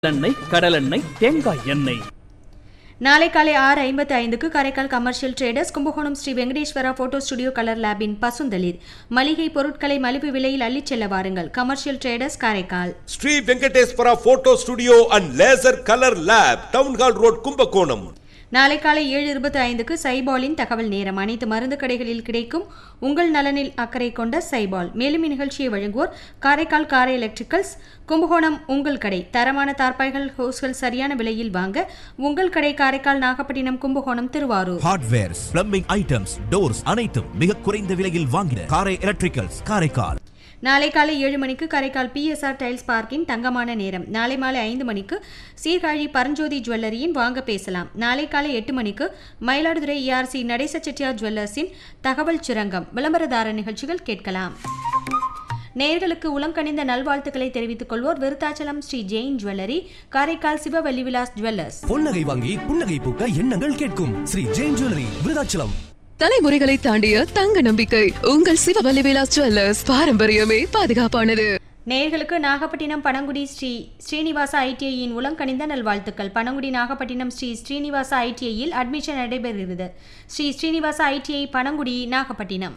எண்ணெய் கடலெண்ணெய் தேங்காய் எண்ணெய் நாளை காலை ஆறு ஐம்பத்தி ஐந்துக்கு Karaikal commercial traders Kumbakonam Sri Venkateswara photo studio colour லேபின் பசுந்தளிர் மளிகை பொருட்களை மலிவு விலையில் அள்ளிச் செல்ல வாருங்கள் commercial traders Karaikal Sri Venkateswara photo studio and laser colour lab town hall road Kumbakonam நாளை காலை ஏழு இருபத்தி ஐந்துக்கு சைபாலின் தகவல் நேரம் அனைத்து மருந்து கடைகளில் கிடைக்கும் உங்கள் நலனில் அக்கறை கொண்ட சைபால் மேலும் இந்நிகழ்ச்சியை வழங்குவோர் காரைக்கால் காரை எலக்ட்ரிக்கல்ஸ் கும்பகோணம் உங்கள் கடை தரமான தார்பாய்கள் ஹோஸ்கள் சரியான விலையில் வாங்க உங்கள் கடை Karaikal Nagapattinam Kumbakonam Tiruvarur hardwares plumbing items doors அனைத்தும் மிக குறைந்த விலையில் வாங்கின காரை எலக்ட்ரிக்கல்ஸ் காரைக்கால் நாளை காலை ஏழு மணிக்கு காரைக்கால் பிஎஸ்ஆர் டைல்ஸ் பார்க்கின் தங்கமான நேரம் நாளை மாலை ஐந்து மணிக்கு சீர்காழி பரஞ்சோதி ஜுவல்லரியின் வாங்க பேசலாம் நாளை காலை எட்டு மணிக்கு மயிலாடுதுறை ஏஆர்சி நடேச செட்டியார் ஜுவல்லர்ஸின் தகவல் சுரங்கம் விளம்பரதார நிகழ்ச்சிகள் கேட்கலாம் நேயர்களுக்கு உளங்கணிந்த நல்வாழ்த்துக்களை தெரிவித்துக் கொள்வோர் விருத்தாச்சலம் ஸ்ரீ ஜெயின் ஜுவல்லரி காரைக்கால் சிவவல்லி விலாஸ் ஜுவல்லர்ஸ் பொன்னகை வாங்கி புன்னகை பூக்க எண்ணங்கள் கேட்கும் ஸ்ரீ ஜெயின் ஜுவல்லரி விருதாச்சலம் தலைமுறைகளை தாண்டிய தங்க நம்பிக்கை உங்கள் சிவவல்லி விலாஸ் ஜுவல்லர்ஸ் பாரம்பரியமே பாதுகாப்பானது நேயர்களுக்கு நாகப்பட்டினம் பனங்குடி ஸ்ரீ ஸ்ரீனிவாசா ஐடிஐயின் உளங்கணிந்த நல்வாழ்த்துக்கள் பனங்குடி நாகப்பட்டினம் ஸ்ரீ ஸ்ரீனிவாசா ஐடிஐயில் அட்மிஷன் நடைபெறுகிறது ஸ்ரீ ஸ்ரீனிவாசா ஐடிஐ பனங்குடி நாகப்பட்டினம்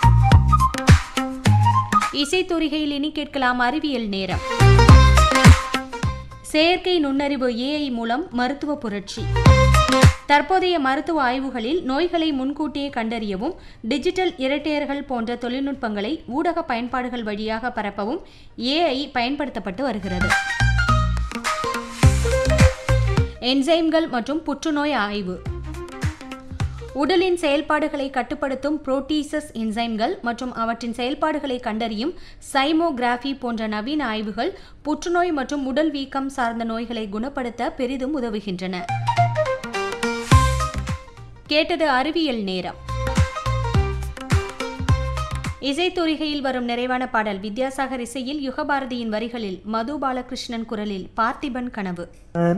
இசைத்துறைகையில் இனி கேட்கலாம் அறிவியல் நேரம் செயற்கை நுண்ணறிவு ஏஐ மூலம் மருத்துவ புரட்சி தற்போதைய மருத்துவ ஆய்வுகளில் நோய்களை முன்கூட்டியே கண்டறியவும் டிஜிட்டல் இரட்டையர்கள் போன்ற தொழில்நுட்பங்களை ஊடக பயன்பாடுகள் வழியாக பரப்பவும் ஏஐ பயன்படுத்தப்பட்டு வருகிறது என்சைம்கள் மற்றும் புற்றுநோய் ஆய்வு உடலின் செயல்பாடுகளை கட்டுப்படுத்தும் புரோட்டீசஸ் என்சைம்கள் மற்றும் அவற்றின் செயல்பாடுகளை கண்டறியும் சைமோகிராஃபி போன்ற நவீன ஆய்வுகள் புற்றுநோய் மற்றும் உடல் வீக்கம் சார்ந்த நோய்களை குணப்படுத்த பெரிதும் உதவுகின்றன கேட்டது அறிவியல் நேரம் இசைத்தொரிகையில் வரும் நிறைவான பாடல் வித்யாசாகர் இசையில் யுகபாரதியின் வரிகளில் மது பாலகிருஷ்ணன் குரலில் பார்த்திபன் கனவு